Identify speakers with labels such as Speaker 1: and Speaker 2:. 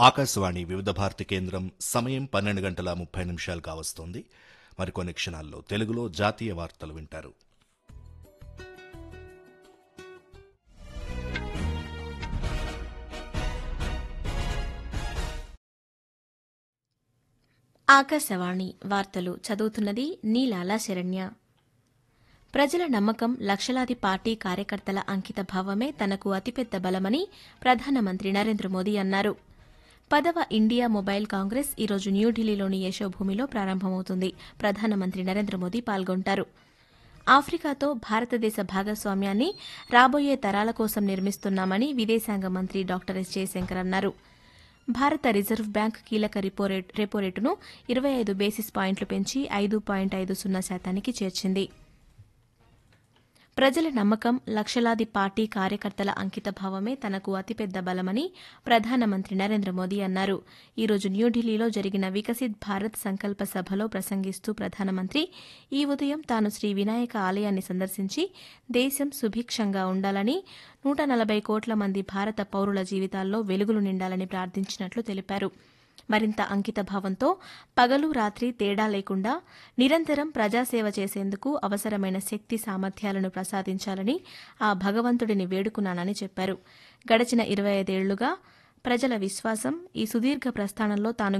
Speaker 1: ఆకాశవాణి వివిధ భారతి కేంద్రం సమయం పన్నెండు గంటల ముప్పై నిమిషాలు కావస్తోంది మరికొన్ని క్షణాల్లో తెలుగులో జాతీయ వార్తలు వింటారు
Speaker 2: ఆకాశవాణి వార్తలు చదువుతున్నది నీలాల శరణ్య ప్రజల నమ్మకం లక్షలాది పార్టీ కార్యకర్తల అంకిత భావమే తనకు అతిపెద్ద బలమని ప్రధానమంత్రి నరేంద్ర మోదీ అన్నారు పదవ ఇండియా మొబైల్ కాంగ్రెస్ ఈరోజు న్యూఢిల్లీలోని యశోభూమిలో ప్రారంభమవుతుంది ప్రధానమంత్రి నరేంద్ర మోదీ పాల్గొంటారు ఆఫ్రికాతో భారతదేశ భాగస్వామ్యాన్ని రాబోయే తరాల కోసం నిర్మిస్తున్నామని విదేశాంగ మంత్రి డాక్టర్ ఎస్ జయశంకర్ అన్నారు భారత రిజర్వ్ బ్యాంక్ కీలక రిపో రేట్- రెపో రేటును ఇరవై ఐదు బేసిస్ పాయింట్లు పెంచి ఐదు పాయింట్ ఐదు సున్నా శాతానికి చేర్చింది ప్రజల నమ్మకం లక్షలాది పార్టీ కార్యకర్తల అంకిత భావమే తనకు అతిపెద్ద బలమని ప్రధానమంత్రి నరేంద్ర మోదీ అన్నారు ఈ రోజు న్యూఢిల్లీలో జరిగిన వికసిత్ భారత్ సంకల్ప సభలో ప్రసంగిస్తూ ప్రధానమంత్రి ఈ ఉదయం తాను శ్రీ వినాయక ఆలయాన్ని సందర్శించి దేశం సుభిక్షంగా ఉండాలని నూట నలభై కోట్ల మంది భారత పౌరుల జీవితాల్లో వెలుగులు నిండాలని ప్రార్థించినట్లు తెలిపారు మరింత అంకిత భావంతో పగలు రాత్రి తేడా లేకుండా నిరంతరం ప్రజాసేవ చేసేందుకు అవసరమైన శక్తి సామర్థ్యాలను ప్రసాదించాలని ఆ భగవంతుడిని వేడుకున్నానని చెప్పారు గడచిన ఇరవై ఐదేళ్లుగా ప్రజల విశ్వాసం ఈ సుదీర్ఘ ప్రస్థానంలో తాను